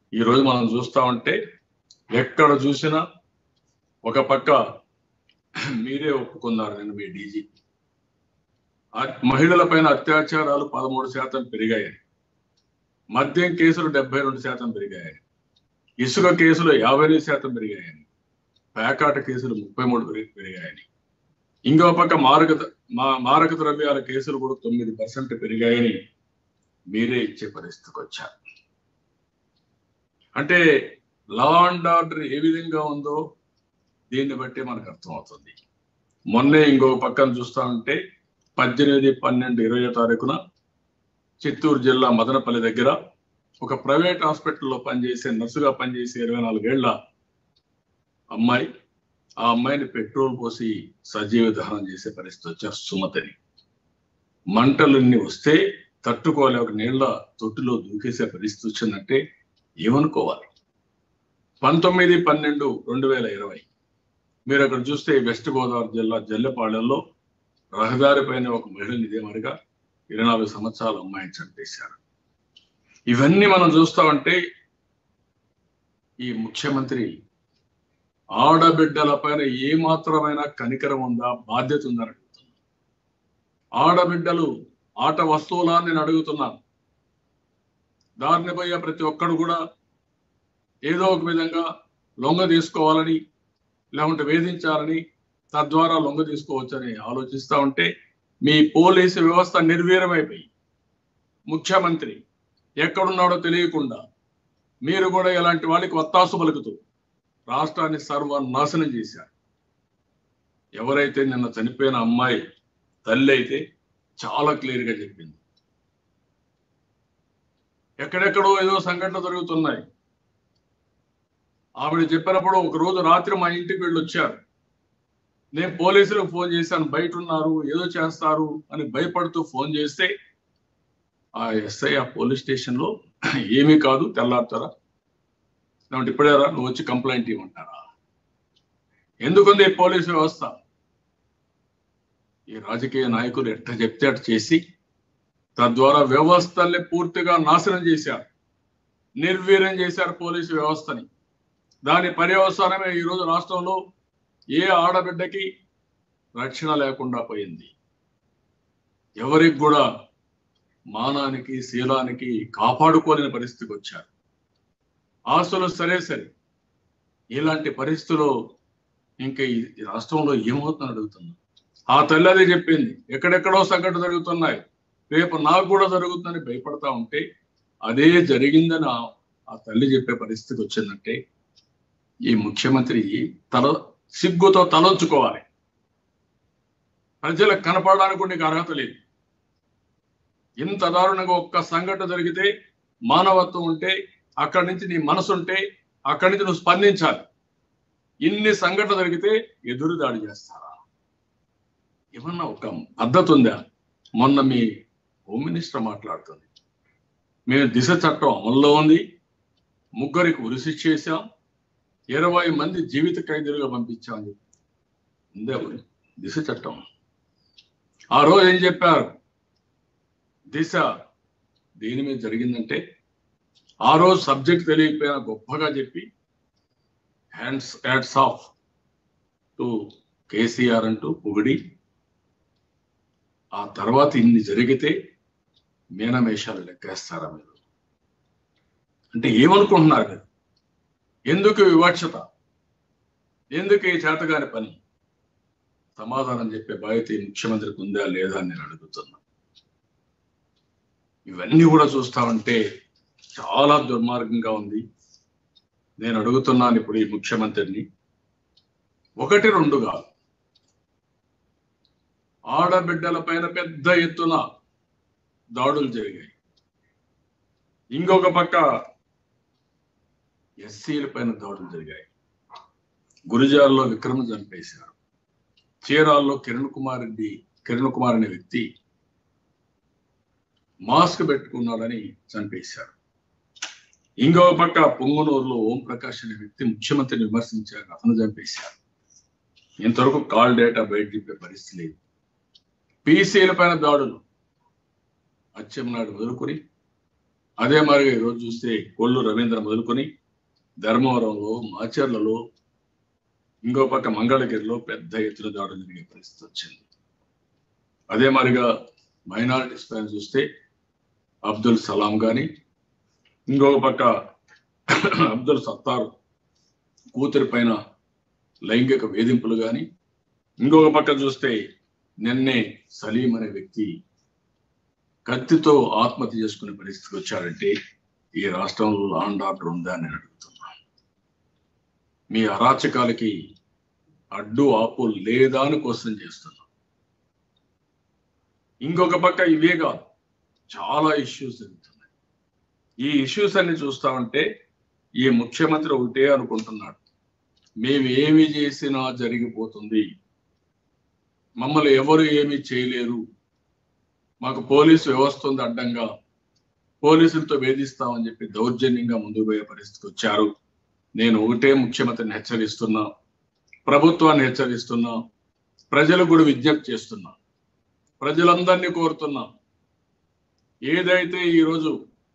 ఈ రోజు మనం చూస్తా ఉంటే ఎక్కడ చూసినా ఒక పక్క మీరే ఒప్పుకున్నారు నేను మీ డీజీ మహిళల పైన అత్యాచారాలు పదమూడు శాతం పెరిగాయని మద్యం కేసులు డెబ్బై రెండు శాతం పెరిగాయని ఇసుక కేసులు యాభై ఐదు శాతం పెరిగాయని పేకాట కేసులు ముప్పై మూడు పెరి- పెరిగాయని ఇంకో పక్క మారక మా మారక ద్రవ్యాల కేసులు కూడా తొమ్మిది పర్సెంట్ పెరిగాయని మీరే ఇచ్చే పరిస్థితికి వచ్చారు అంటే లా అండ్ ఆర్డర్ ఏ విధంగా ఉందో దీన్ని బట్టి మనకు అర్థమవుతుంది మొన్నే ఇంకో పక్కన చూస్తా ఉంటే పద్దెనిమిది పన్నెండు ఇరవై తారీఖున చిత్తూరు జిల్లా మదనపల్లి దగ్గర ఒక ప్రైవేట్ హాస్పిటల్లో పనిచేసే నర్సుగా పనిచేసే ఇరవై నాలుగేళ్ల అమ్మాయి ఆ అమ్మాయిని పెట్రోల్ పోసి సజీవ దహనం చేసే పరిస్థితి వచ్చారు సుమతిని మంటలు ఇన్ని వస్తే తట్టుకోలేక నీళ్ల తొట్టిలో దూకేసే పరిస్థితి వచ్చిందంటే ఏమనుకోవాలి పంతొమ్మిది పన్నెండు రెండు వేల ఇరవై మీరు అక్కడ చూస్తే వెస్ట్ గోదావరి జిల్లా జల్లెపాళెంలో రహదారి పైన ఒక మహిళని ఇదే మరిగా ఇరవై నాలుగు సంవత్సరాల అమ్మాయిని చంపేశారు ఇవన్నీ మనం చూస్తామంటే ఈ ముఖ్యమంత్రి ఆడబిడ్డల పైన ఏ మాత్రమైన కనికరం ఉందా బాధ్యత ఉందా అని అడుగుతున్నా ఆడబిడ్డలు ఆట వస్తువులా అని నేను అడుగుతున్నాను దారిని పోయే ప్రతి ఒక్కడు కూడా ఏదో ఒక విధంగా లొంగ తీసుకోవాలని లేకుంటే వేధించాలని తద్వారా లొంగ తీసుకోవచ్చని ఆలోచిస్తా ఉంటే మీ పోలీసు వ్యవస్థ నిర్వీర్యమైపోయి ముఖ్యమంత్రి ఎక్కడున్నాడో తెలియకుండా మీరు కూడా ఇలాంటి వాళ్ళకి వత్తాసు పలుకుతూ రాష్ట్రాన్ని సర్వనాశనం చేశారు ఎవరైతే నిన్న చనిపోయిన అమ్మాయి తల్లి అయితే చాలా క్లియర్ గా చెప్పింది ఎక్కడెక్కడో ఏదో సంఘటనలు జరుగుతున్నాయి ఆవిడ చెప్పినప్పుడు ఒక రోజు రాత్రి మా ఇంటికి వెళ్ళి వచ్చారు నేను పోలీసులకు ఫోన్ చేశాను బయట ఉన్నారు ఏదో చేస్తారు అని భయపడుతూ ఫోన్ చేస్తే ఆ ఎస్ఐ ఆ పోలీస్ స్టేషన్ లో ఏమీ కాదు తెల్లారుతారా లేకుంటే ఇప్పుడే రా నువ్వు వచ్చి కంప్లైంట్ ఇవ్వమంటారా ఎందుకుంది ఈ పోలీసు వ్యవస్థ ఈ రాజకీయ నాయకులు ఎట్ట చెప్తే అట్ట చేసి తద్వారా వ్యవస్థల్ని పూర్తిగా నాశనం చేశారు నిర్వీర్యం చేశారు పోలీసు వ్యవస్థని దాని పర్యవసానమే ఈ రోజు రాష్ట్రంలో ఏ ఆడబిడ్డకి రక్షణ లేకుండా పోయింది ఎవరికి కూడా మానానికి శీలానికి కాపాడుకోలేని పరిస్థితికి వచ్చారు ఆస్తులు సరే సరే ఇలాంటి పరిస్థితుల్లో ఇంకా ఈ ఈ రాష్ట్రంలో ఏమవుతుందని అడుగుతున్నా ఆ తల్లి అదే చెప్పింది ఎక్కడెక్కడో సంఘటన జరుగుతున్నాయి రేపు నాకు కూడా జరుగుతుందని భయపడతా ఉంటే అదే జరిగిందని ఆ- ఆ తల్లి చెప్పే పరిస్థితి వచ్చిందంటే ఈ ముఖ్యమంత్రి తల సిగ్గుతో తలంచుకోవాలి ప్రజలకు కనపడడానికి కూడా నీకు అర్హత లేదు ఇంత దారుణంగా ఒక్క సంఘటన జరిగితే మానవత్వం ఉంటే అక్కడి నుంచి నీ మనసు ఉంటే అక్కడి నుంచి నువ్వు స్పందించాలి ఇన్ని సంఘటన జరిగితే ఎదురు దాడి చేస్తారా ఏమన్నా ఒక పద్ధతి ఉందా మొన్న మీ హోమ్ మినిస్టర్ మాట్లాడుతుంది మేము దిశ చట్టం అమల్లో ఉంది ముగ్గురికి ఉరిశిక్ష చేశాం ఇరవై మంది జీవిత ఖైదీలుగా పంపించామని చెప్పి ఉందే మరి దిశ చట్టం ఆ రోజు ఏం చెప్పారు దిశ దేని మీద జరిగిందంటే ఆ రోజు సబ్జెక్ట్ తెలియకపోయినా గొప్పగా చెప్పి hands hats off to KCR అంటూ పొగిడి ఆ తర్వాత ఇన్ని జరిగితే మీనమేషాలు లెక్కేస్తారా మీరు అంటే ఏమనుకుంటున్నారు మీరు ఎందుకు వివక్షత ఎందుకు ఈ చేతగాని పని సమాధానం చెప్పే బాధ్యత ఈ ముఖ్యమంత్రికి ఉందా లేదా అని నేను అడుగుతున్నా ఇవన్నీ కూడా చూస్తా ఉంటే చాలా దుర్మార్గంగా ఉంది నేను అడుగుతున్నాను ఇప్పుడు ఈ ముఖ్యమంత్రిని ఒకటి రెండు కాదు ఆడబిడ్డల పైన పెద్ద ఎత్తున దాడులు జరిగాయి ఇంకొక పక్క ఎస్సీల పైన దాడులు జరిగాయి గురిజాల్లో విక్రమ్ చంపేశారు చీరాల్లో కిరణ్ కుమార్ రెడ్డి కిరణ్ కుమార్ అనే వ్యక్తి మాస్క్ పెట్టుకున్నాడని చంపేశారు ఇంకో పక్క పొంగునూరులో ఓం ప్రకాష్ అనే వ్యక్తి ముఖ్యమంత్రిని విమర్శించారు అతను చంపేశారు ఇంతవరకు కాల్ డేటా బయట చెప్పే పరిస్థితి లేదు పీసీల పైన దాడులు అచ్చెన్నాడు వదులుకొని అదే మరి ఈరోజు చూస్తే కొల్లు రవీంద్ర మొదలుకొని ధర్మవరంలో మాచర్లలో ఇంకో పక్క మంగళగిరిలో పెద్ద ఎత్తున దాడులు జరిగే పరిస్థితి వచ్చింది అదే మరిగా మైనారిటీస్ పైన చూస్తే అబ్దుల్ సలాం కానీ ఇంకొక పక్క అబ్దుల్ సత్తార్ కూతురి పైన లైంగిక వేధింపులు కానీ ఇంకొక పక్క చూస్తే నిన్నే సలీం అనే వ్యక్తి కత్తితో ఆత్మహత్య చేసుకునే పరిస్థితికి వచ్చాడంటే ఈ రాష్ట్రంలో లాండ్ ఆర్డర్ ఉందా అని నేను అడుగుతున్నా మీ అరాచకాలకి అడ్డు ఆపు లేదా అని క్వశ్చన్ చేస్తున్నా ఇంకొక పక్క ఇవే కాదు చాలా ఇష్యూస్ జరుగుతున్నాయి ఈ ఇష్యూస్ అన్ని చూస్తా ఉంటే ఈ ముఖ్యమంత్రి ఒకటే అనుకుంటున్నాడు మేము ఏమి చేసినా జరిగిపోతుంది మమ్మల్ని ఎవరు ఏమీ చేయలేరు మాకు పోలీసు వ్యవస్థ ఉంది అడ్డంగా పోలీసులతో వేధిస్తామని చెప్పి దౌర్జన్యంగా ముందుకు పోయే పరిస్థితికి వచ్చారు నేను ఒకటే ముఖ్యమంత్రిని హెచ్చరిస్తున్నా ప్రభుత్వాన్ని హెచ్చరిస్తున్నా ప్రజలకు కూడా విజ్ఞప్తి చేస్తున్నా ప్రజలందరినీ కోరుతున్నా ఏదైతే ఈరోజు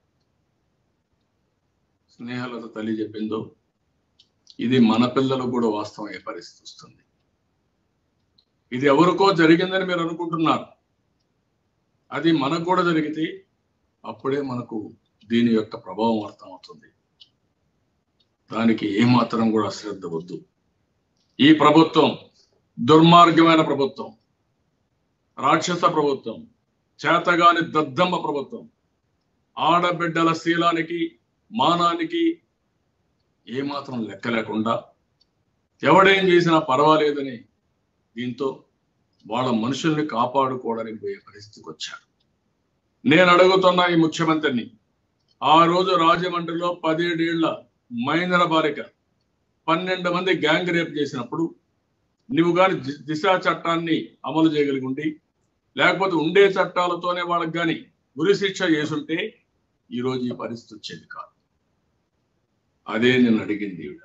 స్నేహలత తల్లి చెప్పిందో ఇది మన పిల్లలకు కూడా వాస్తవం అయ్యే పరిస్థితి వస్తుంది ఇది ఎవరికో జరిగిందని మీరు అనుకుంటున్నారు అది మనకు కూడా జరిగితే అప్పుడే మనకు దీని యొక్క ప్రభావం అర్థమవుతుంది దానికి ఏమాత్రం కూడా అశ్రద్ధ వద్దు ఈ ప్రభుత్వం దుర్మార్గమైన ప్రభుత్వం రాక్షస ప్రభుత్వం చేతగాని దద్దమ్మ ప్రభుత్వం ఆడబిడ్డల శీలానికి మానానికి ఏమాత్రం లెక్క లేకుండా ఎవడేం చేసినా పర్వాలేదని దీంతో వాళ్ళ మనుషుల్ని కాపాడుకోవడానికి పోయే పరిస్థితికి వచ్చారు నేను అడుగుతున్న ఈ ముఖ్యమంత్రిని ఆ రోజు రాజమండ్రిలో పదిహేడేళ్ల మైనర బాలిక పన్నెండు మంది గ్యాంగ్ రేప్ చేసినప్పుడు నువ్వు కానీ దిశ చట్టాన్ని అమలు చేయగలిగి ఉండి లేకపోతే ఉండే చట్టాలతోనే వాళ్ళకి కానీ ఉరి శిక్ష చేసుంటే ఈరోజు ఈ పరిస్థితి వచ్చేది కాదు అదే నేను అడిగింది ఈవిడ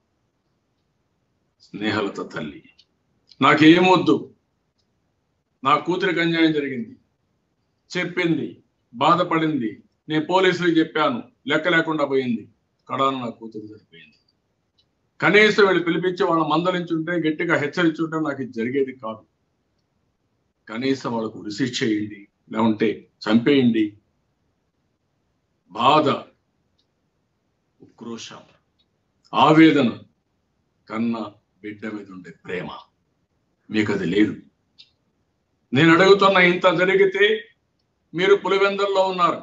స్నేహలత తల్లి నాకేమొద్దు నా కూతురికి అన్యాయం జరిగింది చెప్పింది బాధపడింది నేను పోలీసులకు చెప్పాను లెక్క లేకుండా పోయింది కడాను నా కూతురు సరిపోయింది కనీసం వీళ్ళు పిలిపించి వాళ్ళ మందలించుంటే గట్టిగా హెచ్చరించుంటే నాకు ఇది జరిగేది కాదు కనీసం వాళ్ళకు రిసీట్ చేయండి లేకుంటే చంపేయండి బాధ ఉక్రోషం ఆవేదన కన్న బిడ్డ మీద ఉండే ప్రేమ మీకు అది లేదు నేను అడుగుతున్న ఇంత జరిగితే మీరు పులివెందల్లో ఉన్నారు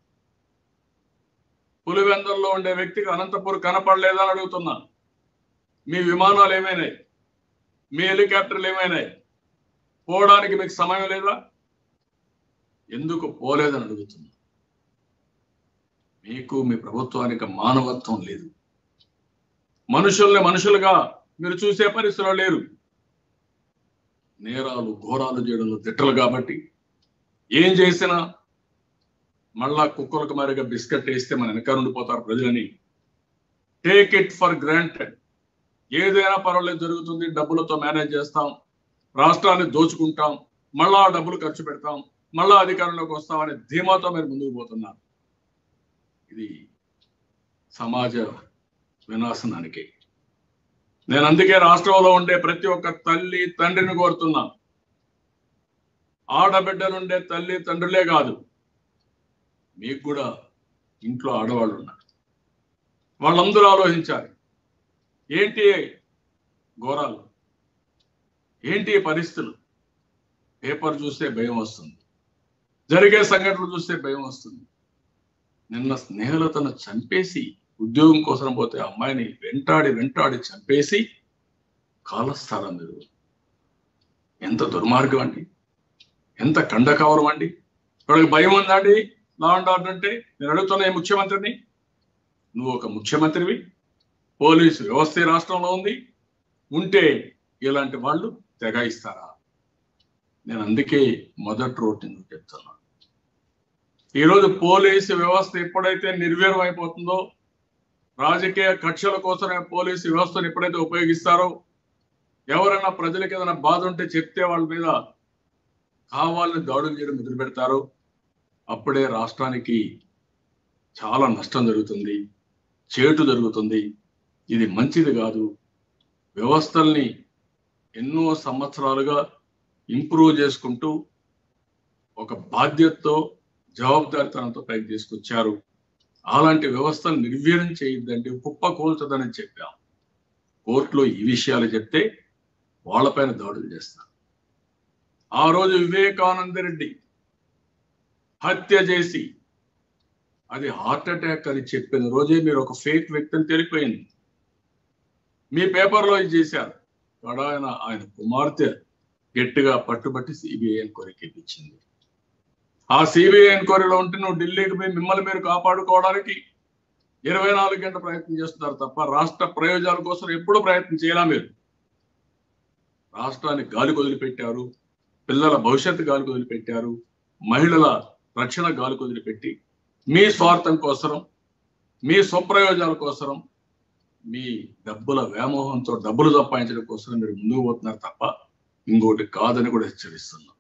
పులివెందల్లో ఉండే వ్యక్తికి అనంతపూర్ కనపడలేదా అని అడుగుతున్నా మీ విమానాలు ఏమైనాయి మీ హెలికాప్టర్లు ఏమైనాయి పోవడానికి మీకు సమయం లేదా ఎందుకు పోలేదని అడుగుతున్నా మీకు మీ ప్రభుత్వానికి మానవత్వం లేదు మనుషుల్ని మనుషులుగా మీరు చూసే పరిస్థితిలో లేరు నేరాలు ఘోరాలు చేయడంలో తిట్టలు కాబట్టి ఏం చేసినా మళ్ళా కుక్కలకు మరిగా బిస్కెట్ వేస్తే మన వెనక ఉండిపోతారు ప్రజలని టేక్ ఇట్ ఫర్ గ్రాంటెడ్ ఏదైనా పర్వాలేదు జరుగుతుంది డబ్బులతో మేనేజ్ చేస్తాం రాష్ట్రాన్ని దోచుకుంటాం మళ్ళా ఆ డబ్బులు ఖర్చు పెడతాం మళ్ళా అధికారంలోకి వస్తామనే ధీమాతో మీరు ముందుకు పోతున్నారు ఇది సమాజ వినాశనానికి నేను అందుకే రాష్ట్రంలో ఉండే ప్రతి ఒక్క తల్లి తండ్రిని కోరుతున్నా ఆడబిడ్డలుండే తల్లి తండ్రులే కాదు మీకు కూడా ఇంట్లో ఆడవాళ్ళు ఉన్నారు వాళ్ళందరూ ఆలోచించాలి ఏంటి ఘోరాలు ఏంటి ఈ పరిస్థితులు పేపర్ చూస్తే భయం వస్తుంది జరిగే సంఘటనలు చూస్తే భయం వస్తుంది నిన్న స్నేహలతను చంపేసి ఉద్యోగం కోసం పోతే అమ్మాయిని వెంటాడి వెంటాడి చంపేసి కాలస్థానం మీరు ఎంత దుర్మార్గం అండి ఎంత కండకవరం అండి ఇప్పటికి భయం ఉందండి లా అండ్ ఆర్డర్ అంటే నేను అడుగుతున్నా ఈ ముఖ్యమంత్రిని నువ్వు ఒక ముఖ్యమంత్రివి పోలీసు వ్యవస్థ ఈ రాష్ట్రంలో ఉంది ఉంటే ఇలాంటి వాళ్ళు తెగాయిస్తారా నేను అందుకే మొదటి రోడ్డు నువ్వు చెప్తున్నా ఈరోజు పోలీసు వ్యవస్థ ఎప్పుడైతే నిర్వీర్యం అయిపోతుందో రాజకీయ కక్షల కోసమే పోలీసు వ్యవస్థను ఎప్పుడైతే ఉపయోగిస్తారో ఎవరైనా ప్రజలకు ఏదైనా బాధ ఉంటే చెప్తే వాళ్ళ మీద కావాలని దాడులు చేయడం మొదలు పెడతారో అప్పుడే రాష్ట్రానికి చాలా నష్టం జరుగుతుంది చేటు జరుగుతుంది ఇది మంచిది కాదు వ్యవస్థల్ని ఎన్నో సంవత్సరాలుగా ఇంప్రూవ్ చేసుకుంటూ ఒక బాధ్యతతో జవాబుదారితనంతో పైకి తీసుకొచ్చారు అలాంటి వ్యవస్థను నిర్వీర్యం చేయొద్దంటే కుప్ప కూల్చదని చెప్పాం కోర్టులో ఈ విషయాలు చెప్తే వాళ్ళపైన దాడులు చేస్తారు ఆ రోజు వివేకానంద రెడ్డి హత్య చేసి అది హార్ట్ అటాక్ అని చెప్పిన రోజే మీరు ఒక ఫేక్ వ్యక్తిని తెలిపోయింది మీ పేపర్లో ఇది చేశారు వాడు ఆయన ఆయన కుమార్తె గట్టిగా పట్టుబట్టి సిబిఐ ఎంక్వైరీకి ఇప్పించింది ఆ సిబిఐ ఎంక్వైరీలో ఉంటే నువ్వు ఢిల్లీకి పోయి మిమ్మల్ని మీరు కాపాడుకోవడానికి ఇరవై నాలుగు గంటల ప్రయత్నం చేస్తున్నారు తప్ప రాష్ట్ర ప్రయోజనాల కోసం ఎప్పుడూ ప్రయత్నం చేయాలా మీరు రాష్ట్రాన్ని గాలి వదిలిపెట్టారు పిల్లల భవిష్యత్తు గాలి వదిలిపెట్టారు మహిళల రక్షణ గాలి వదిలిపెట్టి మీ స్వార్థం కోసం మీ స్వప్రయోజనాల కోసం మీ డబ్బుల వ్యామోహంతో డబ్బులు సంపాదించడం కోసం మీరు ముందుకు పోతున్నారు తప్ప ఇంకోటి కాదని కూడా హెచ్చరిస్తున్నాం